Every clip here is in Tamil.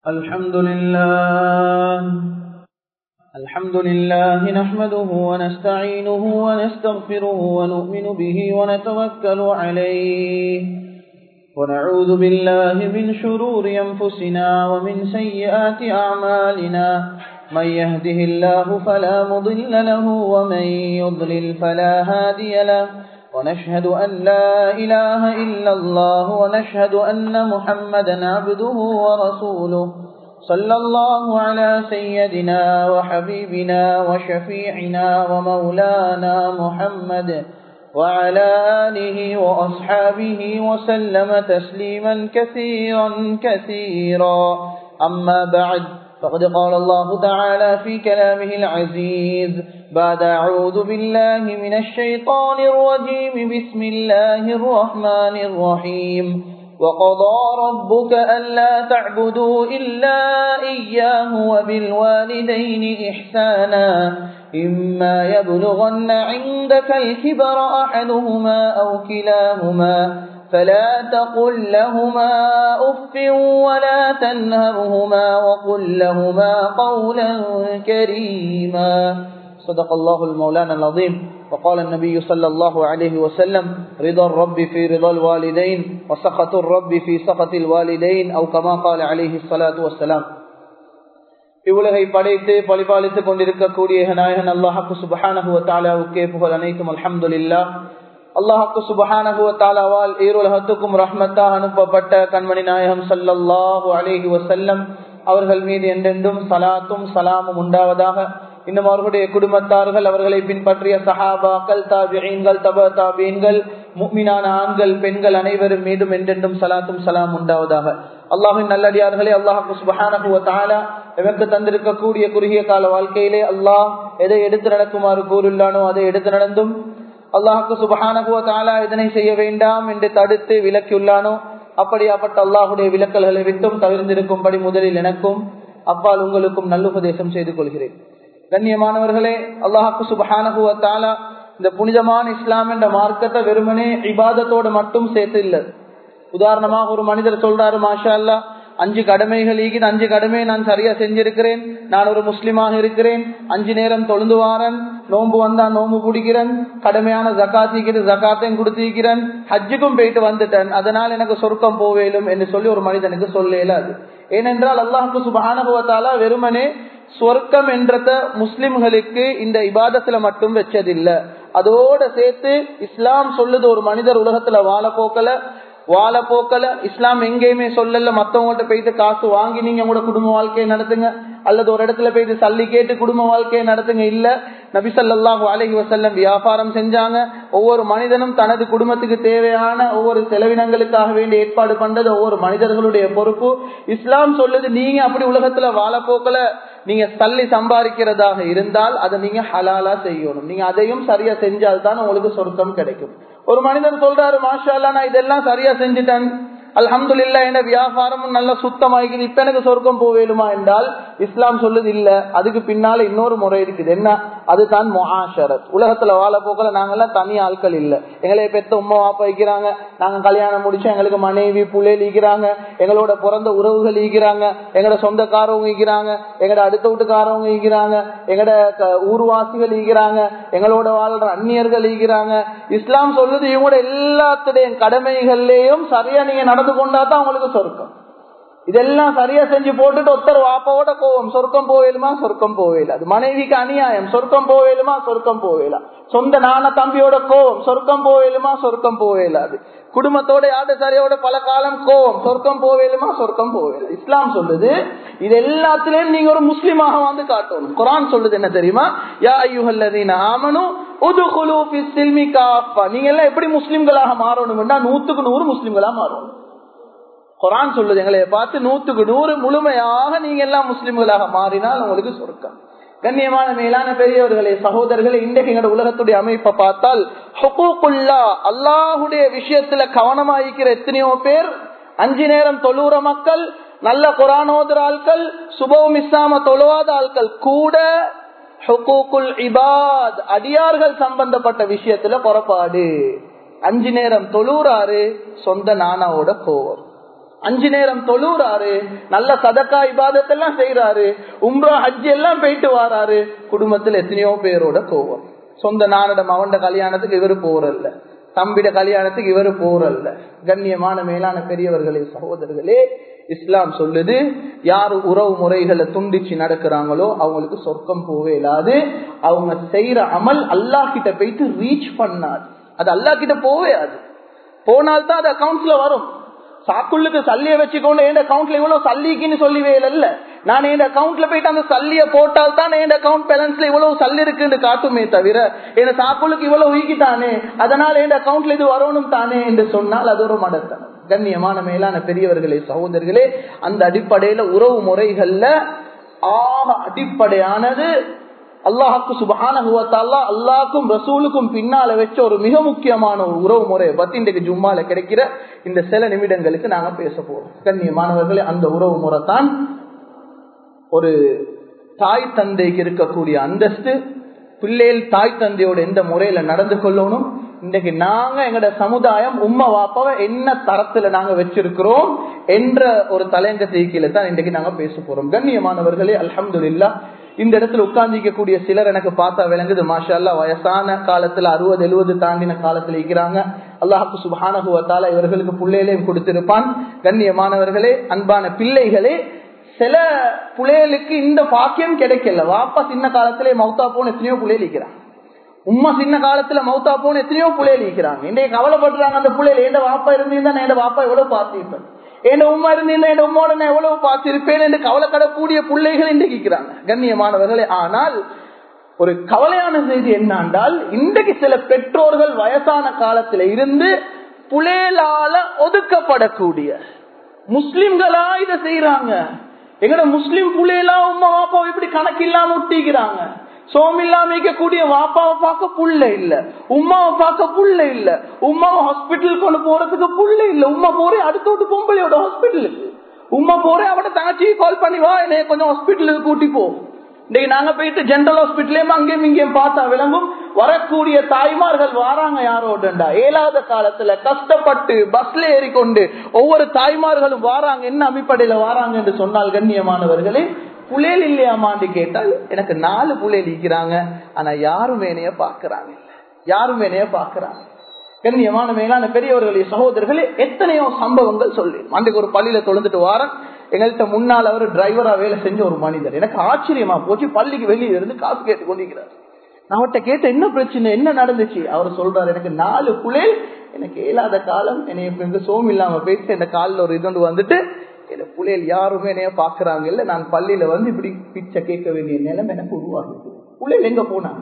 الحمد لله الحمد لله نحمده ونستعينه ونستغفره ونؤمن به ونتوكل عليه ونعوذ بالله من شرور أنفسنا ومن سيئات أعمالنا من يهده الله فلا مضل له ومن يضلل فلا هادي له ونشهد أن لا إله إلا الله ونشهد أن محمدا عبده ورسوله صلى الله على سيدنا وحبيبنا وشفيعنا ومولانا محمد وعلى آله وأصحابه وسلم تسليما كثيرا كثيرا أما بعد فقد قال الله تعالى في كلامه العزيز بعد أعوذ بالله من الشيطان الرجيم بسم الله الرحمن الرحيم وقضى ربك ألا تعبدوا إلا إياه وبالوالدين إحسانا إما يبلغن عندك الكبر أحدهما أو كلاهما فلا تقل لهما أف ولا تنهرهما وقل لهما قولا كريما صدق الله المولانا العظيم وقال النبي صلى الله عليه وسلم رضا الرب في رضا الوالدين وسخط الرب في سخط الوالدين أو كما قال عليه الصلاة والسلام இவ்வுலகை படைத்து பழிபாலித்துக் கொண்டிருக்கக்கூடிய நாயகன் அல்லாஹாக்கு சுபஹானகுவத்தாலாவுக்கே புகழ் அனைத்தும் அல்ஹம்துல்லா அல்லாஹாக்கு சுபஹானகுவத்தாலாவால் ஈருலகத்துக்கும் ரஹ்மத்தாக அனுப்பப்பட்ட கண்மணி நாயகம் சல்லல்லாஹு அலேஹி வசல்லம் அவர்கள் மீது என்றென்றும் சலாத்தும் சலாமும் உண்டாவதாக இன்னும் அவர்களுடைய குடும்பத்தார்கள் அவர்களை பின்பற்றிய சஹாபாக்கள் தாபியன்கள் தப தாபியன்கள் முக்மினான ஆண்கள் பெண்கள் அனைவரும் மீண்டும் என்றென்றும் சலாத்தும் சலாம் உண்டாவதாக அல்லாஹின் நல்லடியார்களே அல்லாஹு சுபஹானகுவத்தாலா எவருக்கு தந்திருக்கக்கூடிய குறுகிய கால வாழ்க்கையிலே அல்லாஹ் எதை எடுத்து நடக்குமாறு கூறுள்ளானோ அதை எடுத்து நடந்தும் அல்லாஹுக்கு சுபஹானகுவத்தாலா இதனை செய்ய வேண்டாம் என்று தடுத்து விலக்கியுள்ளானோ அப்படியாப்பட்ட அல்லாஹுடைய விலக்கல்களை விட்டும் தவிர்ந்திருக்கும்படி முதலில் எனக்கும் அப்பால் உங்களுக்கும் நல்லுபதேசம் செய்து கொள்கிறேன் கண்ணியமானவர்களே அல்லாஹாக்கு சுபஹானகுவத்தாலா இந்த புனிதமான இஸ்லாம் என்ற மார்க்கத்தை வெறுமனே இபாதத்தோடு மட்டும் சேர்த்து இல்லை உதாரணமாக ஒரு மனிதர் சொல்றாரு மாஷா அல்லா அஞ்சு கடமைகள் ஈகிது அஞ்சு கடமையை நான் சரியா செஞ்சிருக்கிறேன் நான் ஒரு முஸ்லிமாக இருக்கிறேன் அஞ்சு நேரம் தொழுந்து வாரன் நோன்பு வந்தா நோன்பு பிடிக்கிறேன் கடமையான ஜக்காத்திக்கிட்டு ஜக்காத்தையும் கொடுத்திருக்கிறேன் ஹஜ்ஜுக்கும் போயிட்டு வந்துட்டேன் அதனால் எனக்கு சொர்க்கம் போவேலும் என்று சொல்லி ஒரு மனிதனுக்கு சொல்ல இயலாது ஏனென்றால் அல்லாஹுக்கு சுபானுபவத்தாலா வெறுமனே சொர்க்கம் என்றத முஸ்லிம்களுக்கு இந்த இபாதத்துல மட்டும் வச்சதில்லை அதோட சேர்த்து இஸ்லாம் சொல்லுது ஒரு மனிதர் உலகத்துல வாழ போக்கல வாழ போக்கல இஸ்லாம் எங்கேயுமே சொல்லல மத்தவங்கள்ட்ட போயிட்டு காசு வாங்கி நீங்க உங்களோட குடும்ப வாழ்க்கையை நடத்துங்க அல்லது ஒரு இடத்துல போயிட்டு சல்லி கேட்டு குடும்ப வாழ்க்கையை நடத்துங்க இல்ல நபிசல்லாஹு அலஹி வசல்லம் வியாபாரம் செஞ்சாங்க ஒவ்வொரு மனிதனும் தனது குடும்பத்துக்கு தேவையான ஒவ்வொரு செலவினங்களுக்காக வேண்டி ஏற்பாடு பண்றது ஒவ்வொரு மனிதர்களுடைய பொறுப்பு இஸ்லாம் சொல்லுது நீங்க அப்படி உலகத்துல வாழ போக்கல நீங்க சல்லி சம்பாதிக்கிறதாக இருந்தால் அதை நீங்க ஹலாலா செய்யணும் நீங்க அதையும் சரியா செஞ்சால் தான் உங்களுக்கு சொர்க்கம் கிடைக்கும் ஒரு மனிதன் சொல்றாரு மாஷா நான் இதெல்லாம் சரியா செஞ்சுட்டேன் அல்ஹம்து இல்லா என்ற வியாபாரமும் நல்ல சுத்தமாகிக்குது இப்ப எனக்கு சொர்க்கம் போவேலுமா என்றால் இஸ்லாம் சொல்லுது இல்ல அதுக்கு பின்னால இன்னொரு முறை இருக்குது என்ன அதுதான் மொஹாஷரத் உலகத்துல வாழ போக்கல நாங்கெல்லாம் தனி ஆட்கள் இல்ல எங்களை பெத்த உமா வாப்பா வைக்கிறாங்க நாங்க கல்யாணம் முடிச்சு எங்களுக்கு மனைவி புள்ளையில் ஈக்கிறாங்க எங்களோட பிறந்த உறவுகள் ஈக்கிறாங்க எங்களோட சொந்தக்காரவங்க ஈக்கிறாங்க எங்களோட அடுத்த வீட்டுக்காரவங்க ஈக்கிறாங்க எங்களோட ஊர்வாசிகள் ஈக்கிறாங்க எங்களோட வாழ்ற அந்நியர்கள் ஈக்கிறாங்க இஸ்லாம் சொல்லுது இவங்களோட எல்லாத்துடைய கடமைகள்லயும் சரியா நீங்க நடந்து கொண்டா தான் உங்களுக்கு சொர்க்கம் இதெல்லாம் சரியா செஞ்சு போட்டுட்டு ஒருத்தர் வாப்பாவோட கோவம் சொர்க்கம் போவேலுமா சொர்க்கம் போவேல அது மனைவிக்கு அநியாயம் சொர்க்கம் போவேலுமா சொர்க்கம் போவேலா சொந்த நான தம்பியோட கோவம் சொர்க்கம் போவேலுமா சொர்க்கம் போவேல அது குடும்பத்தோட யாரு சரியோட பல காலம் கோவம் சொர்க்கம் போவேலுமா சொர்க்கம் போவேல இஸ்லாம் சொல்லுது இது எல்லாத்திலயும் நீங்க ஒரு முஸ்லீமாக வந்து காட்டணும் குரான் சொல்லுது என்ன தெரியுமா யா ஐயுஹல்லதீன ஆமனும் நீங்க எல்லாம் எப்படி முஸ்லிம்களாக மாறணும்னா நூத்துக்கு நூறு முஸ்லிம்களா மாறணும் குரான் சொல்லுது எங்களை பார்த்து நூத்துக்கு நூறு முழுமையாக நீங்க எல்லாம் முஸ்லிம்களாக மாறினால் உங்களுக்கு சொர்க்கம் கண்ணியமான மேலான பெரியவர்களே சகோதரர்களே இன்றைக்கு எங்களோட உலகத்துடைய அமைப்பை பார்த்தால் அல்லாஹுடைய விஷயத்துல கவனமாயிக்கிற எத்தனையோ பேர் அஞ்சு நேரம் தொழுற மக்கள் நல்ல குரானோதர ஆட்கள் சுபம் இஸ்லாம தொழுவாத ஆட்கள் கூட இபாத் அடியார்கள் சம்பந்தப்பட்ட விஷயத்துல புறப்பாடு அஞ்சு நேரம் தொழுறாரு சொந்த நானாவோட கோவம் அஞ்சு நேரம் தொழுறாரு நல்ல சதக்கா இபாதத்தெல்லாம் செய்யறாரு உம்ரா ஹஜ் எல்லாம் போயிட்டு வாராரு குடும்பத்துல எத்தனையோ பேரோட கோவம் சொந்த நானிடம் அவண்ட கல்யாணத்துக்கு இவரு போறல்ல தம்பிட கல்யாணத்துக்கு இவரு போறல்ல கண்ணியமான மேலான பெரியவர்களே சகோதரர்களே இஸ்லாம் சொல்லுது யாரு உறவு முறைகளை துண்டிச்சு நடக்கிறாங்களோ அவங்களுக்கு சொர்க்கம் போவே இல்லாது அவங்க செய்யற அமல் அல்லாஹ் கிட்ட போயிட்டு ரீச் பண்ணாது அது அல்லாஹ் கிட்ட போவே அது போனால்தான் அது அக்கௌண்ட்ஸ்ல வரும் சாக்குள்ளுக்கு சல்லிய வச்சுக்கொண்டு என் அக்கௌண்ட்ல இவ்வளவு சல்லிக்குன்னு சொல்லிவே இல்ல நான் என் அக்கௌண்ட்ல போயிட்டு அந்த சல்லிய போட்டால் தான் என் அக்கௌண்ட் பேலன்ஸ்ல இவ்வளவு சல்லி இருக்குன்னு காட்டுமே தவிர என் சாக்குளுக்கு இவ்வளவு வீக்கிட்டானே அதனால என் அக்கௌண்ட்ல இது வரணும் தானே என்று சொன்னால் அது ஒரு மடத்தனம் கண்ணியமான மேலான பெரியவர்களே சகோதரர்களே அந்த அடிப்படையில உறவு முறைகள்ல ஆக அடிப்படையானது அல்லாஹுக்கு சுபஹானகுவத்தாலா அல்லாஹுக்கும் ரசூலுக்கும் பின்னால வச்ச ஒரு மிக முக்கியமான ஒரு உறவு முறையை பத்தி இன்றைக்கு ஜும்மால கிடைக்கிற இந்த சில நிமிடங்களுக்கு நாங்க பேச போறோம் கண்ணியமானவர்களே அந்த உறவு முறை தான் ஒரு தாய் தந்தைக்கு இருக்கக்கூடிய அந்தஸ்து பிள்ளைகள் தாய் தந்தையோட எந்த முறையில நடந்து கொள்ளணும் இன்றைக்கு நாங்க எங்கட சமுதாயம் உம்மா வாப்பாவை என்ன தரத்துல நாங்க வச்சிருக்கிறோம் என்ற ஒரு தலையங்கத்தை கீழே தான் இன்றைக்கு நாங்க பேச போறோம் கண்ணியமானவர்களே அல்ஹம்துலில்லா இந்த இடத்துல உட்கார்ந்திக்கக்கூடிய சிலர் எனக்கு பார்த்தா விளங்குது மாஷா அல்லா வயசான காலத்துல அறுபது எழுபது தாண்டின காலத்துல இருக்கிறாங்க அல்லாஹு சுபானகுவத்தால இவர்களுக்கு பிள்ளைகளையும் கொடுத்திருப்பான் கண்ணியமானவர்களே அன்பான பிள்ளைகளே சில புள்ளைகளுக்கு இந்த பாக்கியம் கிடைக்கல வாப்பா சின்ன காலத்திலே மௌத்தா போன எத்தனையோ புள்ளைகள் இருக்கிறாங்க உம்மா சின்ன காலத்துல மௌத்தா போன எத்தனையோ புள்ளைகள் இருக்கிறாங்க இன்றைக்கு கவலைப்படுறாங்க அந்த புள்ளைகள் எந்த வாப்பா இருந்திருந்தா நான் என் வாப்பா எவ்வளவு பார்த்திருப்பேன் என் உமா இருந்தீங்கன்னா என் உம்மோட நான் எவ்வளவு பார்த்திருப்பேன் என்று கவலைப்படக்கூடிய பிள்ளைகள் இன்றைக்கு இருக்கிறாங்க கண்ணியமானவர்களே ஆனால் ஒரு கவலையான செய்தி என்னென்றால் இன்றைக்கு சில பெற்றோர்கள் வயசான காலத்துல இருந்து புலேலால ஒதுக்கப்படக்கூடிய முஸ்லிம்களா இதை செய்யறாங்க எங்கட முஸ்லிம் புள்ளையெல்லாம் உமா வாப்பாவை இப்படி கணக்கு இல்லாம ஒட்டிக்கிறாங்க சோமில்லாம இருக்கக்கூடிய வாப்பாவை பார்க்க புள்ள இல்ல உமாவை பார்க்க புள்ள இல்ல உமாவை ஹாஸ்பிட்டல் கொண்டு போறதுக்கு புள்ள இல்ல உமா போறேன் அடுத்த விட்டு பொம்பளையோட ஹாஸ்பிட்டலுக்கு உமா போறேன் அவட தங்கச்சி கால் பண்ணி வா என்னைய கொஞ்சம் ஹாஸ்பிட்டலுக்கு கூட்டி போ இன்னைக்கு நாங்க போயிட்டு ஜென்ரல் ஹாஸ்பிட்டலையும் அங்கேயும் இங்கேயும் பார்த்தா விளங்கும் வரக்கூடிய தாய்மார்கள் வாராங்க யாரோடண்டா ஏழாவது காலத்துல கஷ்டப்பட்டு பஸ்ல ஏறிக்கொண்டு ஒவ்வொரு தாய்மார்களும் வாராங்க என்ன அடிப்படையில வாராங்க என்று சொன்னால் கண்ணியமானவர்களே புலேல் இல்லையாமான்னு கேட்டால் எனக்கு நாலு புலேல் இருக்கிறாங்க ஆனா யாரும் என்னைய பாக்குறாங்க யாரும் என்னைய பாக்குறாங்க கண்ணியமான மேலான பெரியவர்களே சகோதரர்களே எத்தனையோ சம்பவங்கள் சொல்லி அன்றைக்கு ஒரு பள்ளியில தொழுந்துட்டு வாரன் எங்கள்கிட்ட முன்னால் அவர் டிரைவரா வேலை செஞ்ச ஒரு மனிதர் எனக்கு ஆச்சரியமா போச்சு பள்ளிக்கு வெளியே இருந்து காசு கேட்டு கொண்டிருக்கிறார் நான் அவர்கிட்ட கேட்ட என்ன பிரச்சனை என்ன நடந்துச்சு அவர் சொல்றாரு எனக்கு நாலு புலேல் எனக்கு இயலாத காலம் என்னை சோம் இல்லாம போயிட்டு இந்த காலில் ஒரு இது வந்துட்டு என் புள்ளைகள் யாருமே என்னைய பாக்குறாங்க இல்ல நான் பள்ளியில வந்து இப்படி பிச்சை கேட்க வேண்டிய நிலைமை எனக்கு உருவாகுது புள்ளைகள் எங்க போனாங்க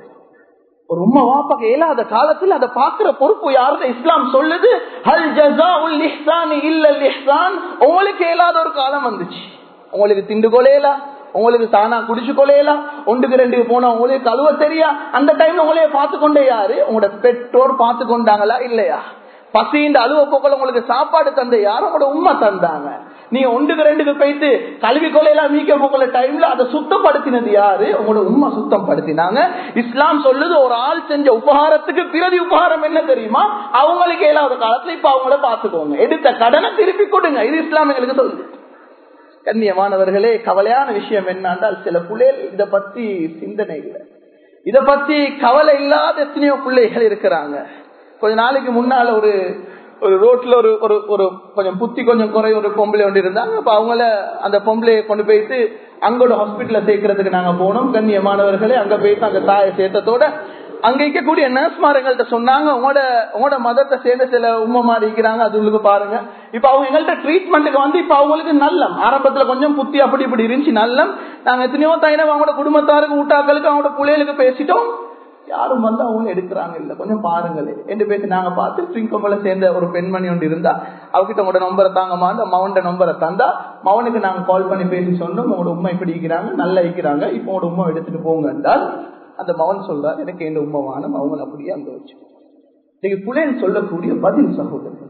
ஒரு உம்மா வாப்பாக்கு இயலாத காலத்தில் அதை பாக்குற பொறுப்பு யாருன்னு இஸ்லாம் சொல்லுது ஹல் ஜசா உல் இஹ்சான் இல்ல இஹ்சான் உங்களுக்கு இயலாத ஒரு காலம் வந்துச்சு உங்களுக்கு திண்டு கொலையலாம் உங்களுக்கு தானா குடிச்சு கொலையலாம் ஒன்றுக்கு ரெண்டுக்கு போனா உங்களுக்கு கழுவ தெரியா அந்த டைம்ல உங்களைய பார்த்து கொண்டே யாரு உங்களோட பெற்றோர் பார்த்து கொண்டாங்களா இல்லையா பசியின் அழுவ போக்கள் உங்களுக்கு சாப்பாடு தந்த யாரும் உங்களோட உண்மை தந்தாங்க நீங்க ஒன்றுக்கு ரெண்டுக்கு போயிட்டு கல்வி கொலையெல்லாம் மீக்க போக்கல டைம்ல அதை சுத்தப்படுத்தினது யாரு உங்களோட உண்மை சுத்தம் படுத்தினாங்க இஸ்லாம் சொல்லுது ஒரு ஆள் செஞ்ச உபகாரத்துக்கு பிரதி உபகாரம் என்ன தெரியுமா அவங்களுக்கு ஏழாவது காலத்துல இப்ப அவங்கள பாத்துக்கோங்க எடுத்த கடனை திருப்பி கொடுங்க இது இஸ்லாம் எங்களுக்கு சொல்லுது கண்ணியமானவர்களே கவலையான விஷயம் என்னன்றால் சில பிள்ளைகள் இத பத்தி சிந்தனை இல்லை இத பத்தி கவலை இல்லாத எத்தனையோ பிள்ளைகள் இருக்கிறாங்க கொஞ்ச நாளைக்கு முன்னால ஒரு ஒரு ரோட்ல ஒரு ஒரு ஒரு கொஞ்சம் புத்தி கொஞ்சம் குறை ஒரு பொம்பளை ஒன்று இருந்தாங்க அப்ப அவங்கள அந்த பொம்பளையை கொண்டு போயிட்டு அங்கோட ஹாஸ்பிட்டல சேர்க்கறதுக்கு நாங்க போனோம் கண்ணியமானவர்களே அங்க போயிட்டு அங்க தாயை சேர்த்ததோட அங்க இருக்கக்கூடிய நர்ஸ்மார் எங்கள்கிட்ட சொன்னாங்க உங்களோட உங்களோட மதத்தை சேர்ந்த சில உண்மை மாதிரி இருக்கிறாங்க அது உங்களுக்கு பாருங்க இப்ப அவங்க எங்கள்கிட்ட ட்ரீட்மெண்ட்டுக்கு வந்து இப்ப அவங்களுக்கு நல்லம் ஆரம்பத்துல கொஞ்சம் புத்தி அப்படி இப்படி இருந்துச்சு நல்லம் நாங்க எத்தனையோ தாயினம் அவங்களோட குடும்பத்தாருக்கு ஊட்டாக்களுக்கு அவங்களோட பிள்ளைகளுக்கு பேசிட்டோம் யாரும் வந்து அவங்க எடுக்கிறாங்க இல்ல கொஞ்சம் பாருங்களே ரெண்டு பேருக்கு நாங்க பார்த்து ட்ரிங்கம்பல சேர்ந்த ஒரு பெண்மணி ஒன்று இருந்தா அவகிட்ட உங்களோட நம்பரை தாங்கம்மா அந்த மவன்ட நம்பரை தந்தா மவனுக்கு நாங்க கால் பண்ணி பேசி சொன்னோம் உங்களோட உண்மை இப்படி இருக்கிறாங்க நல்லா இருக்கிறாங்க இப்போ உங்களோட உண்மை எடுத்துட்டு போங்க என்றால் அந்த மவன் சொல்றாரு எனக்கு எந்த உண்மை வானம் அவங்க அப்படியே அங்க வச்சு இன்னைக்கு புலேன் சொல்லக்கூடிய பதில் சகோதரர்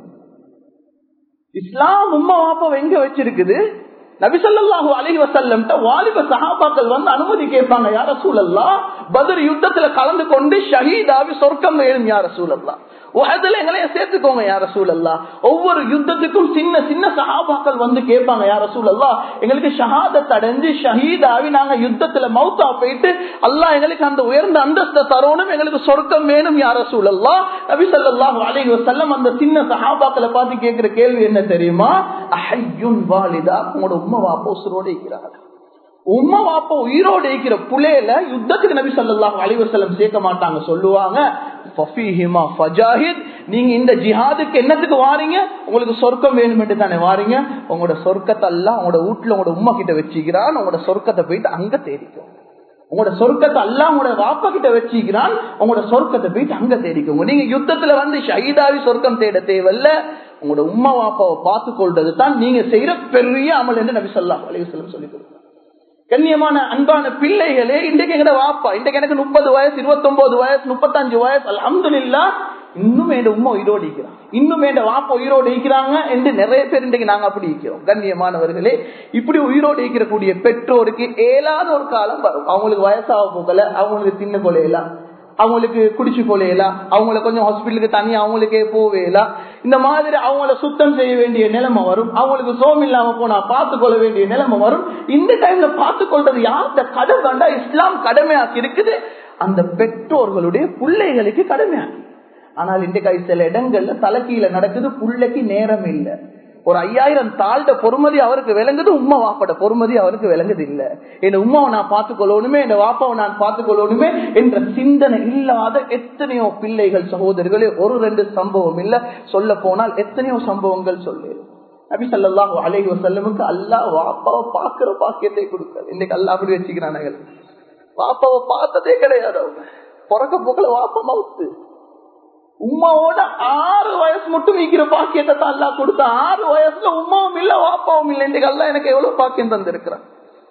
இஸ்லாம் உம்மா வாப்பாவை எங்க வச்சிருக்குது நபிசல்லாஹு அலஹி வசல்லம் வாலிப சஹாபாக்கள் வந்து அனுமதி கேட்பாங்க யார சூழல்லா பதில் யுத்தத்துல கலந்து கொண்டு ஷஹீதாவி சொர்க்கம் வேணும் யார சூழல்லா அதுல எங்களைய சேர்த்துக்கோங்க யார சூழல்லா ஒவ்வொரு யுத்தத்துக்கும் சின்ன சின்ன சஹாபாக்கள் வந்து கேட்பாங்க யார சூழல்லா எங்களுக்கு ஷஹாதத் அடைஞ்சு ஷஹீதாவி நாங்க யுத்தத்துல மௌத்தா போயிட்டு அல்லா எங்களுக்கு அந்த உயர்ந்த அந்தஸ்தை தரணும் எங்களுக்கு சொர்க்கம் வேணும் யார சூழல்லா நபி ஸல்லல்லாஹு அலைஹி வஸல்லம் அந்த சின்ன சஹாபாக்களை பார்த்து கேட்கிற கேள்வி என்ன தெரியுமா அஹய்யுன் வாலிதா உங்களோட உம்மா வாப்பா உசுரோட இருக்கிறாங்க உம்மா வாப்பா உயிரோடு இருக்கிற புலையில யுத்தத்துக்கு நபி ஸல்லல்லாஹு அலைஹி வஸல்லம் சேர்க்க மாட்டாங்க சொல்லுவாங்க ஃபஃபீஹிமா ஃபஜாஹித் நீங்க இந்த ஜிஹாதுக்கு என்னத்துக்கு வாரீங்க உங்களுக்கு சொர்க்கம் வேணும் என்று தானே வாரீங்க உங்களோட சொர்க்கத்தை எல்லாம் உங்களோட வீட்டுல உங்களோட உம்மா கிட்ட வச்சுக்கிறான் உங்களோட சொர்க்கத்தை போயிட்டு அங்க தேடிக்கும் உங்களோட சொர்க்கத்தை எல்லாம் உங்களோட வாப்பா கிட்ட வச்சுக்கிறான் உங்களோட சொர்க்கத்தை போயிட்டு அங்க தேடிக்கோங்க நீங்க யுத்தத்துல வந்து ஷஹீதாவி சொர்க்கம் தேட தேவையில்ல உங்களோட உம்மா வாப்பாவை பார்த்து கொள்றது தான் நீங்க செய்யற பெரிய அமல் என்று நபி சொல்லா அலைவசலம் சொல்லி கொடுத்தாங்க கண்ணியமான அன்பான பிள்ளைகளே இன்றைக்கு எங்கட வாப்பா இன்றைக்கு எனக்கு முப்பது வயசு இருபத்தி ஒன்பது வயசு முப்பத்தஞ்சு வயசு அலமதுல்லா இன்னும் என் உண்மை உயிரோடு இருக்கிறான் இன்னும் என் வாப்பா உயிரோடு இருக்கிறாங்க என்று நிறைய பேர் இன்றைக்கு நாங்க அப்படி இருக்கிறோம் கண்ணியமானவர்களே இப்படி உயிரோடு இருக்கிறக்கூடிய பெற்றோருக்கு ஏலாத ஒரு காலம் வரும் அவங்களுக்கு வயசாக போகல அவங்களுக்கு தின்ன கொலையலாம் அவங்களுக்கு குடிச்சு கொலையலாம் அவங்கள கொஞ்சம் ஹாஸ்பிட்டலுக்கு தண்ணி அவங்களுக்கே போவேலாம் இந்த மாதிரி அவங்கள சுத்தம் செய்ய வேண்டிய நிலைமை வரும் அவங்களுக்கு சோம் இல்லாம போனா பார்த்து கொள்ள வேண்டிய நிலைமை வரும் இந்த டைம்ல பார்த்து கொள்றது யார்கிட்ட கடமை வேண்டா இஸ்லாம் கடமையாக்கி இருக்குது அந்த பெற்றோர்களுடைய பிள்ளைகளுக்கு கடமையாக்கி ஆனால் இன்றைக்கு சில இடங்கள்ல தலைக்கீழ நடக்குது புள்ளைக்கு நேரம் இல்லை ஒரு ஐயாயிரம் தாழ்ந்த பொறுமதி அவருக்கு விளங்குது உமா வாப்பட பொறுமதி அவருக்கு விளங்குது இல்ல என் உமாவை நான் பார்த்துக் கொள்ளணுமே என் வாப்பாவை நான் பார்த்துக் கொள்ளணுமே என்ற சிந்தனை இல்லாத எத்தனையோ பிள்ளைகள் சகோதரிகளே ஒரு ரெண்டு சம்பவம் இல்ல சொல்ல போனால் எத்தனையோ சம்பவங்கள் சொல்லு நபி சல்லாஹூ அலைஹி வசல்லமுக்கு அல்லா வாப்பாவை பார்க்கிற பாக்கியத்தை கொடுக்காது இன்னைக்கு அல்லா அப்படி வச்சுக்கிறானுங்க வாப்பாவை பார்த்ததே கிடையாது அவங்க பிறக்க போக்கல வாப்பா மவுத்து உமாவோட ஆறு வயசு மட்டும் நீக்கிற பாக்கியத்தை தான் அல்லா கொடுத்த ஆறு வயசுல உமாவும் இல்ல வாப்பாவும் இல்லை இன்னைக்கு அல்லா எனக்கு எவ்வளவு பாக்கியம் தந்திருக்கிறான்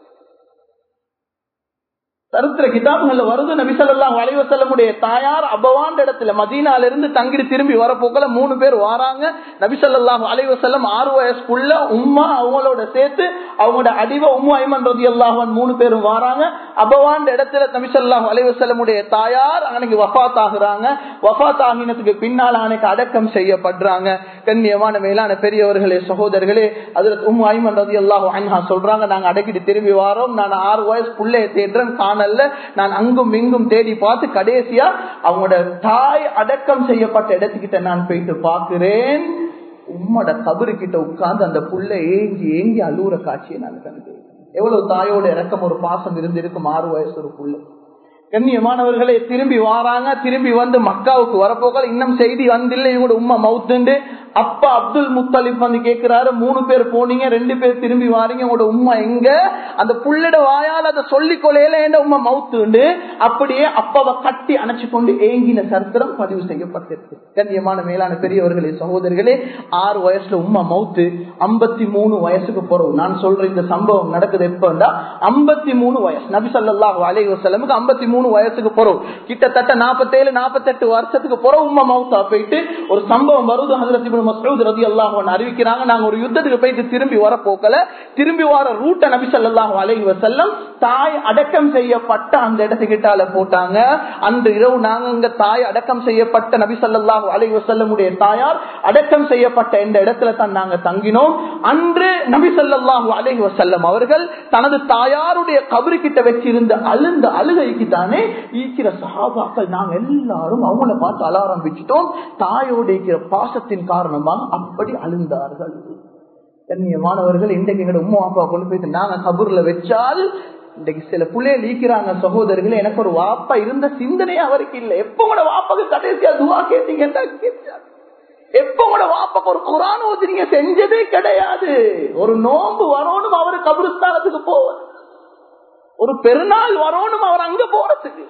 சரித்திர கிதாபுகள்ல வருது நபிசல்லாம் வலைவசல்லமுடைய தாயார் அபவான் இடத்துல மதீனால இருந்து தங்கிட்டு திரும்பி வரப்போக்கல மூணு பேர் வராங்க நபிசல்லாம் அலைவசல்லம் ஆறு வயசுக்குள்ள உம்மா அவங்களோட சேர்த்து அவங்களோட அடிவ உம்மா ஐமன் ரதி அல்லாஹன் மூணு பேரும் வராங்க அபவான் இடத்துல நபிசல்லாம் அலைவசல்லமுடைய தாயார் அன்னைக்கு வஃத் ஆகுறாங்க வஃத் ஆகினத்துக்கு பின்னால் அன்னைக்கு அடக்கம் செய்யப்படுறாங்க கண்ணியமான மேலான பெரியவர்களே சகோதரர்களே அதுல உம் ஐமன் ரதி அல்லாஹ் அன்ஹா சொல்றாங்க நாங்க அடக்கிட்டு திரும்பி வரோம் நான் ஆறு வயசு புள்ளைய தேடுறேன் காண அல்ல நான் அங்கும் இங்கும் தேடி பார்த்து கடைசியா அவங்களோட தாய் அடக்கம் செய்யப்பட்ட இடத்துக்கிட்ட நான் போயிட்டு பாக்குறேன் உம்மோட கபரு கிட்ட உட்கார்ந்து அந்த புள்ள ஏங்கி ஏங்கி அழுகுற காட்சியை நான் கண்டு எவ்வளவு தாயோட இறக்கம் ஒரு பாசம் இருந்திருக்கும் ஆறு வயசு ஒரு புள்ள கண்ணியமானவர்களே திரும்பி வாராங்க திரும்பி வந்து மக்காவுக்கு வரப்போக்கள் இன்னும் செய்தி வந்தில்லை இவங்களோட உம்மா மவுத்துண்டு அப்பா அப்துல் முத்தலிப் வந்து கேட்கிறாரு மூணு பேர் போனீங்க ரெண்டு பேர் திரும்பி வாரீங்க உங்களோட உம்மா எங்க அந்த புள்ளிட வாயால் அதை சொல்லி கொலையில என்ற உம்மா மவுத்துண்டு அப்படியே அப்பாவை கட்டி அணைச்சு கொண்டு ஏங்கின சரித்திரம் பதிவு செய்யப்பட்டிருக்கு கண்ணியமான மேலான பெரியவர்களே சகோதரிகளே ஆறு வயசுல உம்மா மவுத்து ஐம்பத்தி மூணு வயசுக்கு போறோம் நான் சொல்ற இந்த சம்பவம் நடக்குது எப்பண்டா ஐம்பத்தி மூணு வயசு நபி சொல்லாஹ் அலை வசலமுக்கு ஐம்பத்தி மூணு வயசுக்கு போறோம் கிட்டத்தட்ட நாற்பத்தேழு நாற்பத்தெட்டு வருஷத்துக்கு போறோம் உம்மா மவுத்தா போயிட்டு ஒரு சம்பவம் வருது ஹசரத் மசூத் ரதி அல்லாஹ் அறிவிக்கிறாங்க நாங்க ஒரு யுத்தத்துக்கு போயிட்டு திரும்பி வர போக்கல திரும்பி வர ரூட்ட நபி சொல்லாஹு அலைஹி வசல்லம் தாய் அடக்கம் செய்யப்பட்ட அந்த இடத்துக்கிட்டால போட்டாங்க அன்று இரவு நாங்க இங்க தாய் அடக்கம் செய்யப்பட்ட நபி சொல்லாஹு அலைஹி வசல்லமுடைய தாயார் அடக்கம் செய்யப்பட்ட இந்த இடத்துல தான் நாங்க தங்கினோம் அன்று நபி சொல்லாஹு அலைஹி வசல்லம் அவர்கள் தனது தாயாருடைய கபரு கிட்ட வச்சிருந்த அழுந்த அழுகைக்கு தானே ஈக்கிற சகாபாக்கள் நாங்க எல்லாரும் அவங்கள பார்த்து அழ ஆரம்பிச்சிட்டோம் தாயோட இருக்கிற பாசத்தின் காரணமாக அப்படி அழுந்தார்கள் கண்ணியமானவர்கள் இன்றைக்கு எங்களோட உமா அப்பா கொண்டு போயிட்டு நாங்க கபூர்ல வச்சால் இன்றைக்கு சில புள்ளைய ஈக்கிறாங்க சகோதரர்களே எனக்கு ஒரு வாப்பா இருந்த சிந்தனையே அவருக்கு இல்லை எப்ப கூட வாப்பாக்கு கடைசியா துவா கேட்டீங்கன்னா கேட்டார் எப்ப கூட வாப்பாக்கு ஒரு குரான் ஓதி நீங்க செஞ்சதே கிடையாது ஒரு நோன்பு வரணும் அவரு கபருஸ்தானத்துக்கு போவார் ஒரு பெருநாள் வரணும் அவர் அங்க போறதுக்கு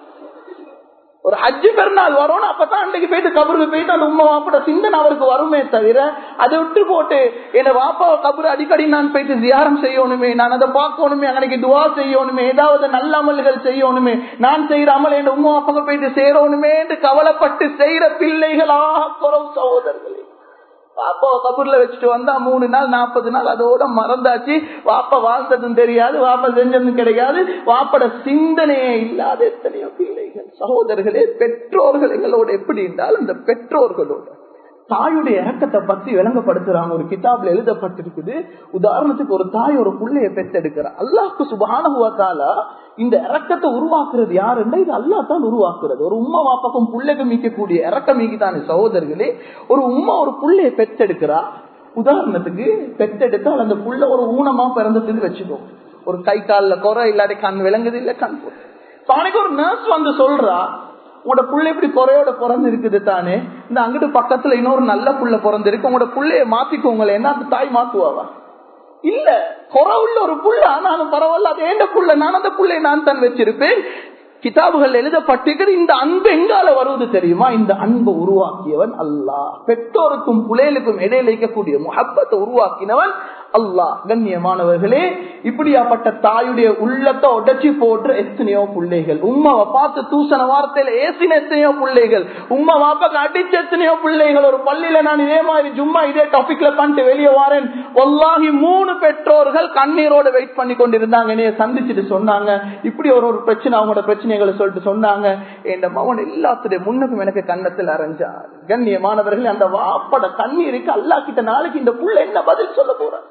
ஒரு ஹஜ்ஜு பெருநாள் வரணும் அப்பதான் அன்றைக்கு போயிட்டு கபருக்கு போயிட்டு அந்த உண்மை வாப்பட சிந்தனை அவருக்கு வருமே தவிர அதை விட்டு போட்டு என்ன வாப்பா கபரு அடிக்கடி நான் போயிட்டு தியாரம் செய்யணுமே நான் அதை பார்க்கணுமே அன்னைக்கு துவா செய்யணுமே ஏதாவது நல்ல அமல்கள் செய்யணுமே நான் செய்யற அமல் என் உண்மை வாப்பாக்கு போயிட்டு சேரணுமே என்று கவலைப்பட்டு செய்யற பிள்ளைகளாக குறவு சகோதரர்களே வாப்பா கபூர்ல வச்சுட்டு வந்தா மூணு நாள் நாற்பது நாள் அதோட மறந்தாச்சு வாப்பா வாழ்ந்ததும் தெரியாது வாப்பா செஞ்சதும் கிடையாது வாப்பட சிந்தனையே இல்லாத எத்தனையோ பிள்ளைகள் சகோதரர்களே பெற்றோர்கள் எங்களோட எப்படி இருந்தால் அந்த பெற்றோர்களோட தாயுடைய இறக்கத்தை பத்தி விளங்கப்படுத்துறாங்க ஒரு கிதாப்ல எழுதப்பட்டிருக்குது உதாரணத்துக்கு ஒரு தாய் ஒரு புள்ளைய பெத்தெடுக்கிற அல்லாஹ்க்கு சுபானுவத்தால இந்த இறக்கத்தை உருவாக்குறது யாருன்னா இது அல்லா தான் உருவாக்குறது ஒரு உம்மா வாப்பாக்கும் புள்ளைக்கு மீக்கக்கூடிய இறக்க மீக்கித்தானே சகோதரர்களே ஒரு உம்மா ஒரு புள்ளைய பெத்தெடுக்கிறா உதாரணத்துக்கு பெத்தெடுத்தால் அந்த புள்ள ஒரு ஊனமா பிறந்ததுன்னு வச்சுக்கோ ஒரு கை காலில் குறை இல்லாத கண் விளங்குது இல்ல கண் அன்னைக்கு ஒரு நர்ஸ் வந்து சொல்றா உங்களோட புள்ள இப்படி குறையோட பிறந்து இருக்குது தானே இந்த அங்கிட்டு பக்கத்துல இன்னொரு நல்ல புள்ள பிறந்து இருக்கு உங்களோட புள்ளைய மாத்திக்கோங்களேன் என்ன அந்த தாய் மாத்துவாவா இல்ல குறை உள்ள ஒரு புள்ள ஆனாலும் பரவாயில்ல அது ஏண்ட புள்ள நான் அந்த புள்ளைய நான் தான் வச்சிருப்பேன் கிதாபுகள் எழுதப்பட்டிருக்கிற இந்த அன்பு எங்கால வருவது தெரியுமா இந்த அன்பை உருவாக்கியவன் அல்லாஹ் பெற்றோருக்கும் புலையலுக்கும் இடையில இருக்கக்கூடிய முகப்பத்தை உருவாக்கினவன் அல்லாஹ் கண்ணியமானவர்களே இப்படியாப்பட்ட தாயுடைய உள்ளத்தை உடச்சி போட்டு எத்தனையோ பிள்ளைகள் உம்மாவை பார்த்து தூசண வார்த்தையில ஏசின எத்தனையோ பிள்ளைகள் உம்மா வாப்பாக்கு அடிச்ச எத்தனையோ பிள்ளைகள் ஒரு பள்ளியில நான் இதே மாதிரி சும்மா இதே டாபிக்ல பண்ணிட்டு வெளியே வாரேன் ஒல்லாகி மூணு பெற்றோர்கள் கண்ணீரோட வெயிட் பண்ணி கொண்டிருந்தாங்க என்னைய சந்திச்சுட்டு சொன்னாங்க இப்படி ஒரு ஒரு பிரச்சனை அவங்களோட பிரச்சனைகளை சொல்லிட்டு சொன்னாங்க என் மகன் எல்லாத்துடைய முன்னுக்கும் எனக்கு கன்னத்தில் அரைஞ்சார் கண்ணியமானவர்கள் அந்த வாப்பட கண்ணீருக்கு அல்லா கிட்ட நாளைக்கு இந்த புள்ள என்ன பதில் சொல்ல போறான்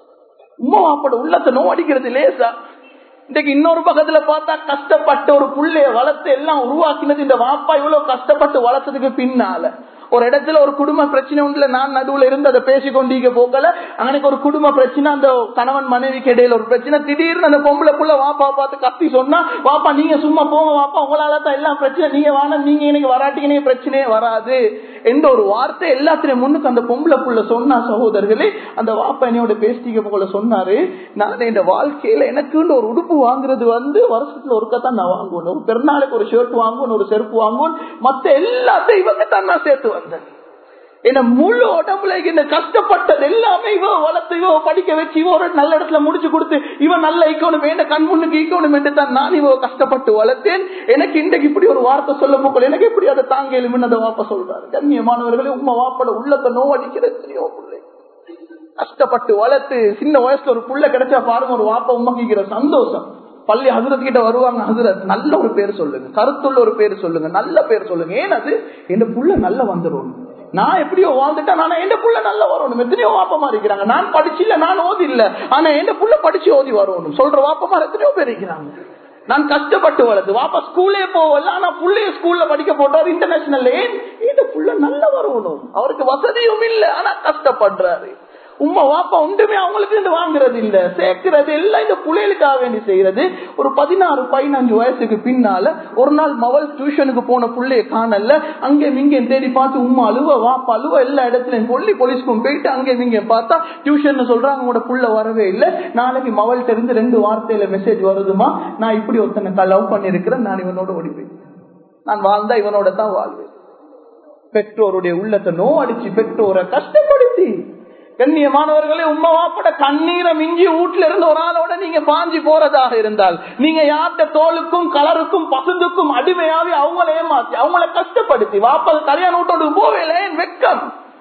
உமா வாப்பட உள்ளத்தை நோடிக்கிறது லேசா இன்னைக்கு இன்னொரு பக்கத்துல பார்த்தா கஷ்டப்பட்டு ஒரு புள்ளைய வளர்த்து எல்லாம் உருவாக்கினது இந்த வாப்பா இவ்வளவு கஷ்டப்பட்டு வளர்த்ததுக்கு பின்னால ஒரு இடத்துல ஒரு குடும்ப பிரச்சனை உண்டுல நான் நடுவுல இருந்து அதை பேசி கொண்டீங்க போக்கல அன்னைக்கு ஒரு குடும்ப பிரச்சனை அந்த கணவன் மனைவிக்கு இடையில ஒரு பிரச்சனை திடீர்னு அந்த பொம்பளை புள்ள வாப்பா பார்த்து கத்தி சொன்னா வாப்பா நீங்க சும்மா போங்க வாப்பா உங்களால தான் எல்லாம் பிரச்சனை நீங்க வாங்க நீங்க எனக்கு வராட்டிக்கு நீங்க பிரச்சனையே வராது என்ற ஒரு வார்த்தை எல்லாத்திலையும் முன்னுக்கு அந்த பொம்பளை புள்ள சொன்னா சகோதரர்களே அந்த வாப்பா என்னையோட பேசிக்க போல சொன்னாரு நான் இந்த வாழ்க்கையில எனக்குன்னு ஒரு உடுப்பு வாங்குறது வந்து வருஷத்துல ஒருக்கத்தான் நான் வாங்குவேன் ஒரு பெருநாளுக்கு ஒரு ஷர்ட் வாங்குவேன் ஒரு செருப்பு வாங்குவேன் மத்த எல்லாத்தையும் இவங்க தான் நான் சேர்த்து வந்தேன் என்ன முழு உடம்புல இந்த கஷ்டப்பட்டது எல்லாமே இவ வளர்த்து இவ படிக்க வச்சு இவ ஒரு நல்ல இடத்துல முடிச்சு கொடுத்து இவன் நல்ல ஈக்கணும் வேண்ட கண் முன்னுக்கு ஈக்கணும் என்று தான் நான் இவ கஷ்டப்பட்டு வளர்த்தேன் எனக்கு இன்றைக்கு இப்படி ஒரு வார்த்தை சொல்ல போக்கல எனக்கு எப்படி அதை தாங்க எலுமின்னு அதை வாப்ப சொல்றாரு கண்ணியமானவர்களே உமா வாப்பட உள்ளத்தை நோவடிக்கிற எத்தனையோ பிள்ளை கஷ்டப்பட்டு வளர்த்து சின்ன வயசுல ஒரு புள்ள கிடைச்சா பாருங்க ஒரு வாப்ப உமாக்கிக்கிற சந்தோஷம் பள்ளி ஹசரத் கிட்ட வருவாங்க ஹசரத் நல்ல ஒரு பேர் சொல்லுங்க கருத்துள்ள ஒரு பேர் சொல்லுங்க நல்ல பேர் சொல்லுங்க ஏன் அது இந்த புள்ள நல்ல வந்துடும் நான் எப்படியோ வாழ்ந்துட்டேன் ஆனா எந்த புள்ள நல்லா வரணும் எத்தனையோ வாப்பமா இருக்கிறாங்க நான் படிச்சு இல்ல நான் ஓதி இல்ல ஆனா எந்த புள்ள படிச்சு ஓதி வரணும் சொல்ற வாப்பமா எத்தனையோ பேர் இருக்கிறாங்க நான் கஷ்டப்பட்டு வளர்த்து வாப்பா ஸ்கூலே போகல ஆனா புள்ளைய ஸ்கூல்ல படிக்க போட்டார் இன்டர்நேஷனல் ஏன் இந்த புள்ள நல்லா வரணும் அவருக்கு வசதியும் இல்ல ஆனா கஷ்டப்படுறாரு உமா வாப்பா ஒன்றுமே அவங்களுக்கு இருந்து வாங்குறது இல்ல சேர்க்கிறது எல்லாம் இந்த புள்ளைகளுக்காக வேண்டி செய்யறது ஒரு பதினாறு பதினஞ்சு வயசுக்கு பின்னால ஒரு நாள் மவள் டியூஷனுக்கு போன புள்ளைய காணல அங்கே இங்கே தேடி பார்த்து உமா அழுவ வாப்பா அழுவ எல்லா இடத்துலயும் சொல்லி போலீஸ்க்கும் போயிட்டு அங்கே இங்கே பார்த்தா டியூஷன் சொல்றாங்க உங்களோட புள்ள வரவே இல்லை நாளைக்கு மவள்கிட்ட இருந்து ரெண்டு வார்த்தையில மெசேஜ் வருதுமா நான் இப்படி ஒருத்தனை லவ் பண்ணிருக்கிறேன் நான் இவனோட ஓடி போய் நான் வாழ்ந்தா இவனோட தான் வாழ்வேன் பெற்றோருடைய உள்ளத்தை நோ அடிச்சு பெற்றோரை கஷ்டப்படுத்தி கண்ணியமானவர்களே உண்மை வாப்பட கண்ணீரை மிஞ்சி வீட்டுல இருந்து ஒரு ஆளோட நீங்க பாஞ்சி போறதாக இருந்தால் நீங்க யார்கிட்ட தோலுக்கும் கலருக்கும் பசுந்துக்கும் அடிமையாவி அவங்கள ஏமாத்தி அவங்கள கஷ்டப்படுத்தி வாப்பது கல்யாண வீட்டோடு போவேல ஏன் வெக்கம்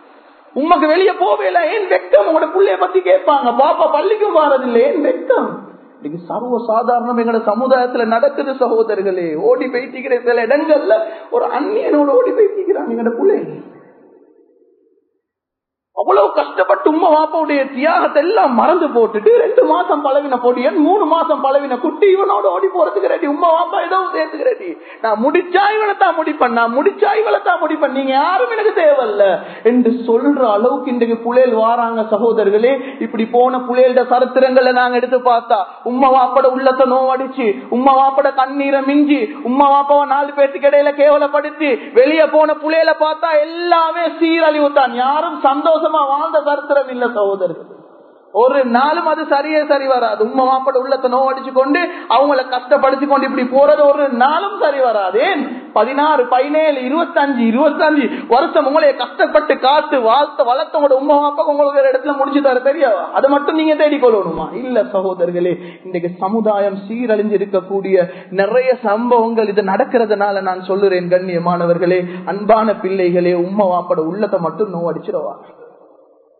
உமக்கு வெளியே போவேல ஏன் வெக்கம் உங்களோட பிள்ளைய பத்தி கேட்பாங்க பாப்பா பள்ளிக்கும் வாரதில்லை ஏன் வெக்கம் இன்னைக்கு சர்வ சாதாரணம் எங்களோட சமுதாயத்துல நடக்குது சகோதரர்களே ஓடி போயிட்டிக்கிற சில இடங்கள்ல ஒரு அந்நியனோட ஓடி போயிட்டிக்கிறாங்க எங்களோட பிள்ளைங்க அவ்வளவு கஷ்டப்பட்டு உமா வாப்பாவுடைய தியாகத்தை எல்லாம் மறந்து போட்டுட்டு ரெண்டு மாசம் பழவின பொடியன் மூணு மாசம் பழவின குட்டி இவனோட ஓடி போறதுக்கு ரெடி உமா வாப்பா ஏதோ சேர்த்துக்கு ரெடி நான் முடிச்சா இவனை தான் முடிப்பேன் நான் முடிச்சா இவளை தான் முடிப்பேன் நீங்க யாரும் எனக்கு தேவையில்ல என்று சொல்ற அளவுக்கு இன்றைக்கு புயல் வாராங்க சகோதரர்களே இப்படி போன புயல்ட சரித்திரங்களை நாங்க எடுத்து பார்த்தா உம்மா வாப்பட உள்ளத்தை நோவடிச்சு உம்மா வாப்பட கண்ணீரை மிஞ்சி உம்மா வாப்பாவை நாலு பேர்த்துக்கு இடையில கேவலப்படுத்தி வெளியே போன புயல பார்த்தா எல்லாமே சீரழிவு தான் யாரும் சந்தோஷம் சந்தோஷமா வாழ்ந்த சரித்திரம் இல்ல சகோதரர்கள் ஒரு நாளும் அது சரியே சரி வராது உண்மை மாப்பட உள்ளத்தை நோவடிச்சு கொண்டு அவங்கள கஷ்டப்படுத்தி கொண்டு இப்படி போறது ஒரு நாளும் சரி வராது ஏன் பதினாறு பதினேழு இருபத்தஞ்சு இருபத்தஞ்சு வருஷம் உங்களைய கஷ்டப்பட்டு காத்து வாழ்த்த வளர்த்த உங்களோட உண்மை மாப்பா உங்களுக்கு ஒரு இடத்துல முடிச்சு தர தெரியாது அதை மட்டும் நீங்க தேடிக்கொள்ளணுமா இல்ல சகோதரர்களே இன்றைக்கு சமுதாயம் சீரழிஞ்சு இருக்கக்கூடிய நிறைய சம்பவங்கள் இது நடக்கிறதுனால நான் சொல்லுறேன் கண்ணியமானவர்களே அன்பான பிள்ளைகளே உண்மை வாப்பட உள்ளத்தை மட்டும் நோவடிச்சிடவா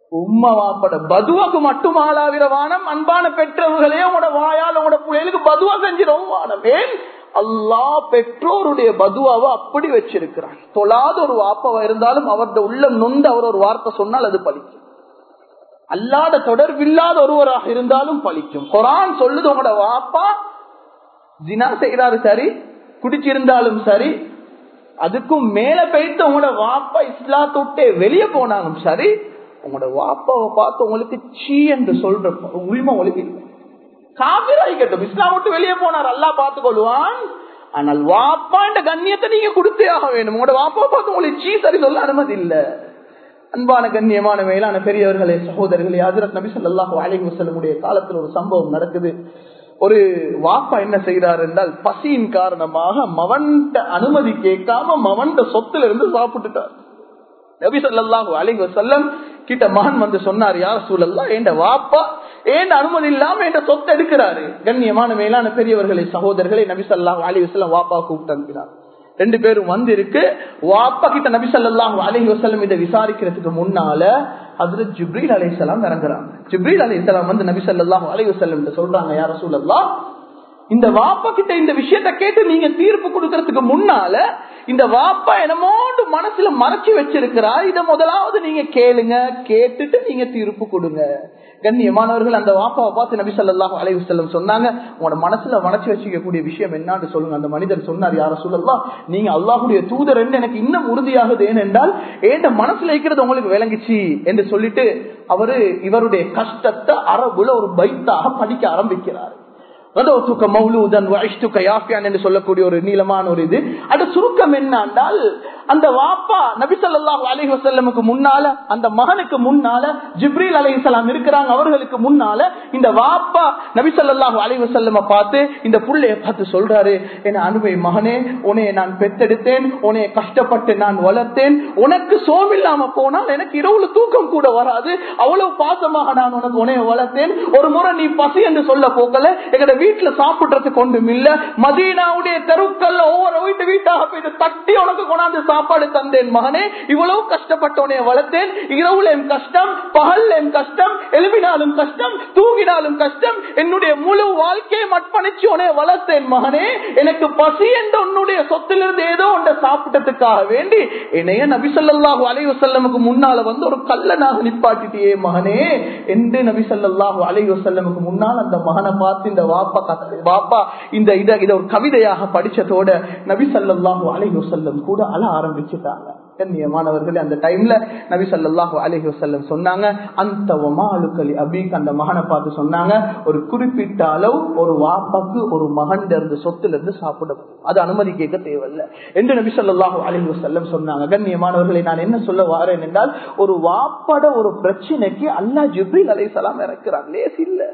உம்மா வாப்பட பதுவாக்கு மட்டும் ஆளாவிர வானம் அன்பான பெற்றவர்களே உங்களோட வாயால் உங்களோட பிள்ளைகளுக்கு பதுவா செஞ்சிடும் வானம் ஏன் அல்லா பெற்றோருடைய பதுவாவை அப்படி வச்சிருக்கிறான் தொழாத ஒரு வாப்பாவா இருந்தாலும் அவரது உள்ளம் நொந்து அவர் ஒரு வார்த்தை சொன்னால் அது பலிக்கும் அல்லாத தொடர்பில்லாத ஒருவராக இருந்தாலும் பலிக்கும் குரான் சொல்லுது உங்களோட வாப்பா ஜினா செய்யறாரு சரி குடிச்சிருந்தாலும் சரி அதுக்கும் மேல போயிட்டு உங்களோட வாப்பா இஸ்லாத்தை விட்டு வெளியே போனாலும் சரி உங்களோட வாப்பாவை பார்த்து உங்களுக்கு சீ என்று சொல்ற உரிமை உங்களுக்கு இல்லை காபிராய்க்கட்டும் இஸ்லாம் விட்டு வெளியே போனார் அல்லா பார்த்து கொள்வான் ஆனால் வாப்பா என்ற கண்ணியத்தை நீங்க கொடுத்தே ஆக வேணும் உங்களோட வாப்பாவை பார்த்து உங்களுக்கு சீ சரி சொல்ல அனுமதி இல்லை அன்பான கண்ணியமான மேலான பெரியவர்களே சகோதரர்களே ஹசரத் நபி சொல்லாஹு அலி வசல்லமுடைய காலத்தில் ஒரு சம்பவம் நடக்குது ஒரு வாப்பா என்ன செய்யறாரு என்றால் பசியின் காரணமாக மவன்ட அனுமதி கேட்காம மவன்ட சொத்துல இருந்து சாப்பிட்டுட்டார் நபி சொல்லாஹு அலி வசல்லம் கிட்ட மகன் வந்து சொன்னார் யார் சூழல்லா என் வாப்பா ஏன் அனுமதி இல்லாம என் சொத்தை எடுக்கிறாரு கண்ணியமான மேலான பெரியவர்களை சகோதரர்களை நபி சொல்லாஹு அலி வசல்லம் வாப்பா கூப்பிட்டு அனுப்பினார் ரெண்டு பேரும் வந்து இருக்கு வாப்பா கிட்ட நபி சொல்லாஹு அலஹி வசல்லம் இதை விசாரிக்கிறதுக்கு முன்னால அதுல ஜிப்ரீல் அலைசலாம் இறங்குறாங்க ஜிப்ரீல் அலைசலாம் வந்து நபி சொல்லாஹு அலஹி வசல்லம் சொல்றாங்க யார சூழல்லா இந்த வாப்பா கிட்ட இந்த விஷயத்த கேட்டு நீங்க தீர்ப்பு கொடுக்கறதுக்கு முன்னால இந்த வாப்பா என்னமோண்டு மனசுல மறைச்சு வச்சிருக்கிறா இத முதலாவது நீங்க கேளுங்க கேட்டுட்டு நீங்க தீர்ப்பு கொடுங்க கண்ணியமானவர்கள் அந்த வாப்பாவை பார்த்து நபி சொல்லாஹ் அலைவு செல்லம் சொன்னாங்க உங்களோட மனசுல மறைச்சு வச்சுக்கக்கூடிய விஷயம் என்னன்னு சொல்லுங்க அந்த மனிதன் சொன்னார் யார சொல்லலாம் நீங்க அல்லாஹுடைய தூதர் என்று எனக்கு இன்னும் உறுதியாகுது ஏனென்றால் ஏண்ட மனசுல இருக்கிறது உங்களுக்கு விளங்குச்சு என்று சொல்லிட்டு அவரு இவருடைய கஷ்டத்தை அரபுல ஒரு பைத்தாக படிக்க ஆரம்பிக்கிறார் என்று சொல்லக்கூடிய ஒரு நீளமான ஒரு இது அது சுருக்கம் என்னண்டால் அந்த வாப்பா நபிசல்லாஹு அலி வசல்லமுக்கு முன்னால அந்த மகனுக்கு முன்னால ஜிப்ரீல் அலி இஸ்லாம் இருக்கிறாங்க அவர்களுக்கு முன்னால இந்த வாப்பா நபிசல்லாஹு அலி வசல்லம பார்த்து இந்த புள்ளைய பார்த்து சொல்றாரு என அனுபவி மகனே உனைய நான் பெத்தெடுத்தேன் உனைய கஷ்டப்பட்டு நான் வளர்த்தேன் உனக்கு சோமில்லாம போனால் எனக்கு இரவுல தூக்கம் கூட வராது அவ்வளவு பாசமாக நான் உனக்கு உனைய வளர்த்தேன் ஒரு முறை நீ பசி என்று சொல்ல போக்கல எங்கட வீட்டுல சாப்பிடுறதுக்கு ஒன்றும் இல்ல மதீனாவுடைய தெருக்கல்ல ஒவ்வொரு வீட்டு வீட்டாக போயிட்டு தட்டி உனக்கு கொண்டாந்து சாப்பாடு தந்தேன் மகனே இவ்வளவு கஷ்டப்பட்டவனே வளர்த்தேன் இரவுல என் கஷ்டம் பகல் என் கஷ்டம் எழுப்பினாலும் கஷ்டம் தூங்கினாலும் கஷ்டம் என்னுடைய முழு வாழ்க்கையை மட்பணிச்சு உனே வளர்த்தேன் மகனே எனக்கு பசி என்ற உன்னுடைய சொத்திலிருந்து ஏதோ ஒன்றை சாப்பிட்டதுக்காக வேண்டி என்னைய நபிசல்லாஹு அலைவு செல்லமுக்கு முன்னால வந்து ஒரு கல்லனாக நிப்பாட்டிட்டியே மகனே என்று நபிசல்லாஹு அலைவு செல்லமுக்கு முன்னால் அந்த மகனை பார்த்து இந்த வாப்பா வாப்பா இந்த இத இத ஒரு கவிதையாக படிச்சதோட நபி சல்லாஹூ அலைஹி வசல்லம் கூட அழ ஆரம்பிச்சுட்டாங்க கண்ணியமானவர்களே அந்த டைம்ல நபி சல்லாஹூ அலைஹி வசல்லம் சொன்னாங்க அந்த ஒமாலுக்களி அபிக்கு அந்த மகனை பார்த்து சொன்னாங்க ஒரு குறிப்பிட்ட அளவு ஒரு வாப்பாக்கு ஒரு மகன் இருந்து சொத்துல இருந்து சாப்பிட அது அனுமதி கேட்க தேவையில்லை என்று நபி சொல்லாஹூ அலைஹி வசல்லம் சொன்னாங்க கண்ணியமானவர்களை நான் என்ன சொல்ல வாரேன் என்றால் ஒரு வாப்பட ஒரு பிரச்சனைக்கு அல்லா ஜிப்ரில் அலை சலாம் இறக்குறான் லேஸ் இல்லை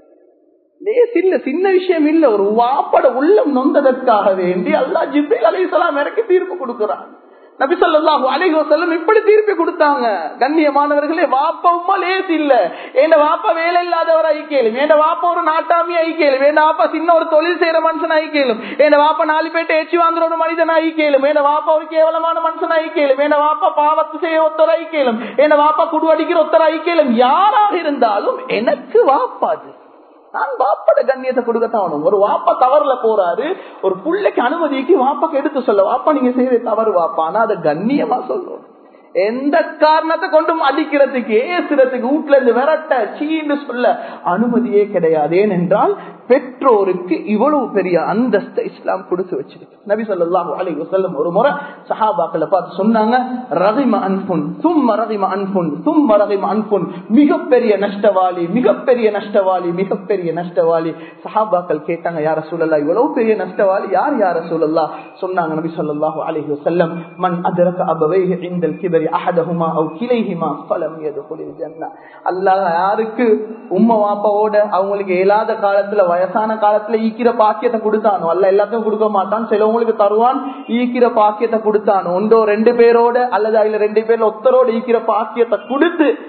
லேஸ் இல்ல சின்ன விஷயம் இல்ல ஒரு வாப்பட உள்ளம் நொந்ததற்காக வேண்டி அல்லா ஜிப்ரில் அலைசலாம் இறக்கி தீர்ப்பு கொடுக்கிறான் நபி சொல்லாஹு அலைஹி வசல்லம் இப்படி தீர்ப்பு கொடுத்தாங்க கண்ணியமானவர்களே வாப்பா லேஸ் இல்ல என் வாப்பா வேலை இல்லாதவர் ஐக்கியலும் என் வாப்பா ஒரு நாட்டாமி ஐக்கியலும் என் வாப்பா சின்ன ஒரு தொழில் செய்யற மனுஷன் ஐக்கியலும் என் வாப்பா நாலு பேட்டை ஏச்சி வாங்குற ஒரு மனிதன் ஐக்கியலும் என் வாப்பா ஒரு கேவலமான மனுஷன் ஐக்கியலும் என் வாப்பா பாவத்து செய்ய ஒத்தர் ஐக்கியலும் என் வாப்பா குடுவடிக்கிற ஒத்தர் ஐக்கியலும் யாராக இருந்தாலும் எனக்கு வாப்பாது நான் வாப்பட கண்ணியத்தை கொடுக்கத்தான் ஒரு வாப்பா தவறுல போறாரு ஒரு பிள்ளைக்கு அனுமதிக்கு வாப்பாக்கு எடுத்து சொல்ல வாப்பா நீங்க செய்யற தவறு வாப்பா ஆனா அதை கண்ணியமா சொல்லணும் எந்த காரணத்தை கொண்டும் அடிக்கிறதுக்கு ஏசுறதுக்கு வீட்டுல இருந்து விரட்ட சீன்னு சொல்ல அனுமதியே கிடையாது ஏனென்றால் பெற்றோருக்கு இவ்வளவு பெரிய அந்தஸ்தை இஸ்லாம் கொடுத்து வச்சிருக்கு நபி சொல்லாஹு அலி வசல்லம் ஒரு முறை சஹாபாக்களை பார்த்து சொன்னாங்க ரகிம அன்புன் தும்ம ரகிம அன்புன் தும்ம ரகிம அன்புன் மிகப்பெரிய நஷ்டவாளி மிகப்பெரிய நஷ்டவாளி மிகப்பெரிய நஷ்டவாளி சஹாபாக்கள் கேட்டாங்க யார சூழல்லா இவ்வளவு பெரிய நஷ்டவாளி யார் யார சூழல்லா சொன்னாங்க நபி சொல்லாஹு அலி வசல்லம் மண் அதரக அபவை இந்த கிபரி அஹதஹுமா அவ் கிளைஹிமா ஃபலம் யதுகுலில் ஜன்னah அல்லாஹ் யாருக்கு உம்மா வாப்பாவோட அவங்களுக்கு இயலாத காலத்துல வயசான காலத்துல ஈக்கிற பாக்கியத்தை கொடுத்தானோ அல்ல எல்லாத்தையும் கொடுக்க மாட்டான் சிலவங்களுக்கு தருவான் ஈக்கிற பாக்கியத்தை கொடுத்தானோ ஒன்றோ ரெண்டு பேரோட அல்லது அதுல ரெண்டு பேர்ல ஒத்தரோட ஈக்கிற பாக்கியத்தை கொடுத்து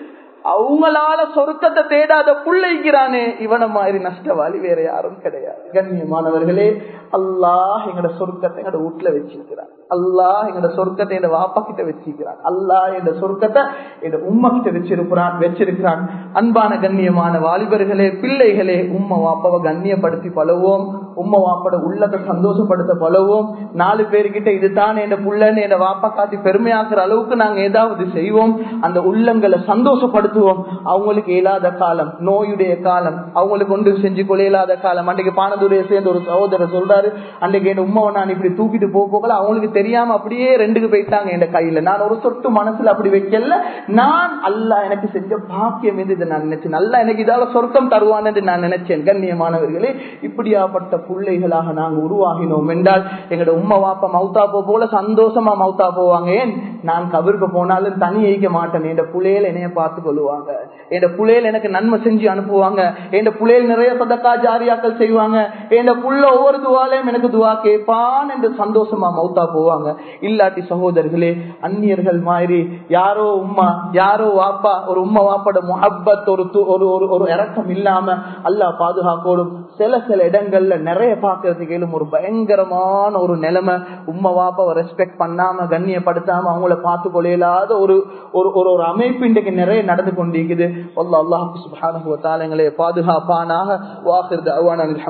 அவங்களால சொருக்கத்தை தேடாத புள்ளைக்கிறானே இவன மாதிரி நஷ்டவாளி வேற யாரும் கிடையாது கண்ணியமானவர்களே அல்லாஹ் எங்கட சொருக்கத்தை எங்கட வீட்டுல வச்சிருக்கிறான் அல்லாஹ் எங்கட சொருக்கத்தை எங்க வாப்பா கிட்ட வச்சிருக்கிறான் அல்லாஹ் எங்க சொருக்கத்தை எங்க உம்மா கிட்ட வச்சிருக்கிறான் வச்சிருக்கிறான் அன்பான கண்ணியமான வாலிபர்களே பிள்ளைகளே உம்மா வாப்பாவை கண்ணியப்படுத்தி பழவோம் உம்மா வாப்பட உள்ளத்தை சந்தோஷப்படுத்த பழவோம் நாலு பேர்கிட்ட இதுதான் என் புள்ளன்னு என் வாப்பா காட்டி பெருமையாக்குற அளவுக்கு நாங்க ஏதாவது செய்வோம் அந்த உள்ளங்களை சந்தோஷப்படுத்துவோம் அவங்களுக்கு இயலாத காலம் நோயுடைய காலம் அவங்களுக்கு ஒன்று செஞ்சு கொள்ளையில்லாத காலம் அன்றைக்கு பானதுடைய சேர்ந்த ஒரு சகோதரர் சொல்றாரு அன்றைக்கு என் உமாவை நான் இப்படி தூக்கிட்டு போக போகல அவங்களுக்கு தெரியாம அப்படியே ரெண்டுக்கு போயிட்டாங்க என் கையில நான் ஒரு சொட்டு மனசுல அப்படி வைக்கல நான் அல்ல எனக்கு செஞ்ச பாக்கியம் இது இதை நான் நினைச்சேன் நல்லா எனக்கு இதால சொர்க்கம் தருவான் என்று நான் நினைச்சேன் கண்ணியமானவர்களே இப்படியாப்பட்ட பிள்ளைகளாக நாங்க உருவாகினோம் என்றால் எங்களோட உம்மா வாப்பா மௌத்தா போ போல சந்தோஷமா மௌத்தா போவாங்க ஏன் நான் கபருக்கு போனாலும் தனி வைக்க மாட்டேன் என் புள்ளையில என்னைய பார்த்து கொள்ளுவாங்க என் புள்ளையில எனக்கு நன்மை செஞ்சு அனுப்புவாங்க என் புள்ளையில் நிறைய சதக்கா ஜாரியாக்கள் செய்வாங்க என் புள்ள ஒவ்வொரு துவாலையும் எனக்கு துவா கேட்பான் என்று சந்தோஷமா மௌத்தா போவாங்க இல்லாட்டி சகோதரர்களே அந்நியர்கள் மாதிரி யாரோ உம்மா யாரோ வாப்பா ஒரு உம்மா வாப்போட முஹப்பத் ஒரு ஒரு ஒரு இறக்கம் இல்லாம அல்லா பாதுகாக்கோடும் சில சில இடங்கள்ல நிறைய பாக்குறதுக்கு ஒரு பயங்கரமான ஒரு நிலைமை உம்மா வாப்பாவை ரெஸ்பெக்ட் பண்ணாம கண்ணியப்படுத்தாம அவங்கள பார்த்து கொள்ளையில்லாத ஒரு ஒரு ஒரு அமைப்பு இன்றைக்கு நிறைய நடந்து கொண்டிருக்குது அல்லாஹ் சுபானுவத்தாலங்களை பாதுகாப்பானாக வாக்குறது அவ்வான